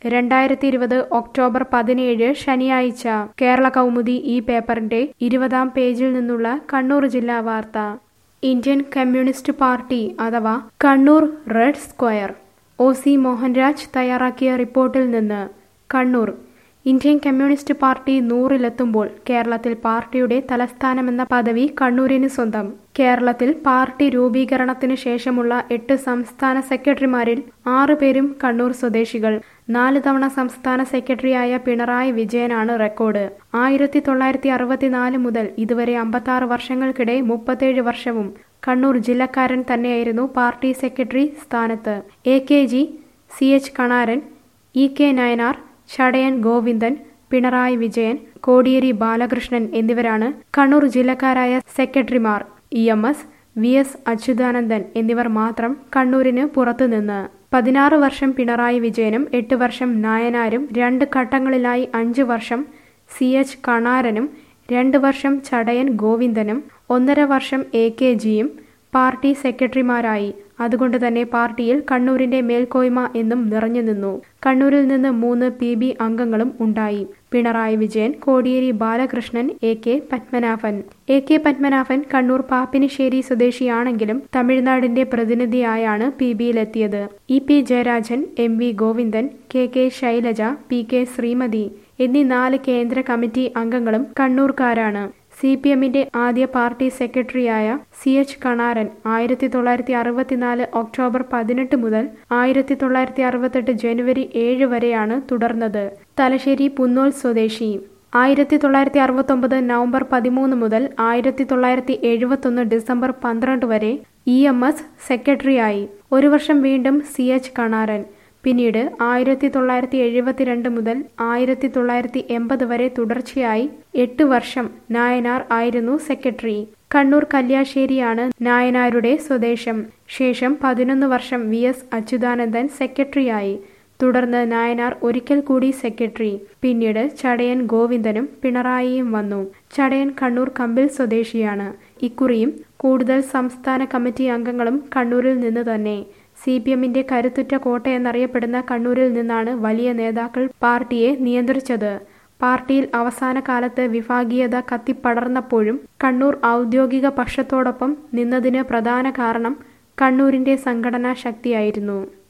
രണ്ടായിരത്തി ഇരുപത് ഒക്ടോബർ പതിനേഴ് ശനിയാഴ്ച കേരള കൗമുദി ഈ പേപ്പറിന്റെ ഇരുപതാം പേജിൽ നിന്നുള്ള കണ്ണൂർ ജില്ലാ വാർത്ത ഇന്ത്യൻ കമ്മ്യൂണിസ്റ്റ് പാർട്ടി അഥവാ Kannur red square O C Mohanraj തയ്യാറാക്കിയ റിപ്പോർട്ടിൽ നിന്ന് കണ്ണൂർ ഇന്ത്യൻ കമ്മ്യൂണിസ്റ്റ് പാർട്ടി നൂറിലെത്തുമ്പോൾ കേരളത്തിൽ പാർട്ടിയുടെ തലസ്ഥാനമെന്ന പദവി കണ്ണൂരിന് സ്വന്തം കേരളത്തിൽ പാർട്ടി രൂപീകരണത്തിന് ശേഷമുള്ള എട്ട് സംസ്ഥാന സെക്രട്ടറിമാരിൽ ആറ് പേരും കണ്ണൂർ സ്വദേശികൾ നാല് തവണ സംസ്ഥാന സെക്രട്ടറിയായ പിണറായി വിജയനാണ് റെക്കോർഡ് ആയിരത്തി തൊള്ളായിരത്തി അറുപത്തിനാല് മുതൽ ഇതുവരെ അമ്പത്താറ് വർഷങ്ങൾക്കിടെ മുപ്പത്തേഴ് വർഷവും കണ്ണൂർ ജില്ലക്കാരൻ തന്നെയായിരുന്നു പാർട്ടി സെക്രട്ടറി സ്ഥാനത്ത് A K G C H Kanaran E K Nayanar Chadayan Govindan Pinarayi Vijayan Kodiyeri Balakrishnan എന്നിവരാണ് കണ്ണൂർ ജില്ലക്കാരായ സെക്രട്ടറിമാർ E M S V S Achuthanandan എന്നിവർ മാത്രം കണ്ണൂരിന് പുറത്തുനിന്ന് പതിനാറ് വർഷം പിണറായി വിജയനും എട്ട് വർഷം നായനാരും രണ്ട് ഘട്ടങ്ങളിലായി അഞ്ച് വർഷം സി എച്ച് കണാരനും രണ്ട് വർഷം ചടയൻ ഗോവിന്ദനും ഒന്നര വർഷം എ കെ ജിയും പാർട്ടി സെക്രട്ടറിമാരായി അതുകൊണ്ട് തന്നെ പാർട്ടിയിൽ കണ്ണൂരിന്റെ മേൽക്കോയ്മ എന്നും നിറഞ്ഞു നിന്നു കണ്ണൂരിൽ നിന്ന് മൂന്ന് പി ബി അംഗങ്ങളും ഉണ്ടായി Pinarayi Vijayan Kodiyeri Balakrishnan A K Padmanabhan A K Padmanabhan Kannur Pappinissery സ്വദേശിയാണെങ്കിലും തമിഴ്നാടിന്റെ പ്രതിനിധിയായാണ് പി ബിയിലെത്തിയത് E P Jayarajan M V Govindan K K Shailaja P K Sreemathi എന്നീ നാല് കേന്ദ്ര കമ്മിറ്റി അംഗങ്ങളും കണ്ണൂർക്കാരാണ് സി പി എമ്മിന്റെ ആദ്യ പാർട്ടി സെക്രട്ടറിയായ സി എച്ച് കണാരൻ ആയിരത്തി തൊള്ളായിരത്തി അറുപത്തിനാല് ഒക്ടോബർ പതിനെട്ട് മുതൽ ആയിരത്തി തൊള്ളായിരത്തി അറുപത്തെട്ട് ജനുവരി ഏഴ് വരെയാണ് തുടർന്നത് തലശ്ശേരി പുന്നോൽ സ്വദേശി ആയിരത്തി തൊള്ളായിരത്തി അറുപത്തൊമ്പത് നവംബർ പതിമൂന്ന് മുതൽ ആയിരത്തി തൊള്ളായിരത്തി എഴുപത്തൊന്ന് ഡിസംബർ പന്ത്രണ്ട് വരെ ഇ എം എസ് സെക്രട്ടറിയായി ഒരു വർഷം വീണ്ടും സി എച്ച് കണാരൻ പിന്നീട് ആയിരത്തി തൊള്ളായിരത്തി എഴുപത്തിരണ്ട് മുതൽ ആയിരത്തി തൊള്ളായിരത്തി എൺപത് വരെ തുടർച്ചയായി എട്ട് വർഷം നായനാർ ആയിരുന്നു സെക്രട്ടറി കണ്ണൂർ കല്യാശ്ശേരിയാണ് നായനാരുടെ സ്വദേശം ശേഷം പതിനൊന്ന് വർഷം വി എസ് അച്യുതാനന്ദൻ സെക്രട്ടറിയായി തുടർന്ന് നായനാർ ഒരിക്കൽ കൂടി സെക്രട്ടറി പിന്നീട് ചടയൻ ഗോവിന്ദനും പിണറായിയും വന്നു ചടയൻ കണ്ണൂർ കമ്പിൽ സ്വദേശിയാണ് ഇക്കുറിയും കൂടുതൽ സംസ്ഥാന കമ്മിറ്റി അംഗങ്ങളും കണ്ണൂരിൽ നിന്ന് തന്നെ സി പി എമ്മിന്റെ കരുത്തുറ്റ കോട്ടയെന്നറിയപ്പെടുന്ന കണ്ണൂരിൽ നിന്നാണ് വലിയ നേതാക്കൾ പാർട്ടിയെ നിയന്ത്രിച്ചത് പാർട്ടിയിൽ അവസാന കാലത്ത് വിഭാഗീയത കത്തിപ്പടർന്നപ്പോഴും കണ്ണൂർ ഔദ്യോഗിക പക്ഷത്തോടൊപ്പം നിന്നതിന് പ്രധാന കാരണം കണ്ണൂരിന്റെ സംഘടനാ ശക്തിയായിരുന്നു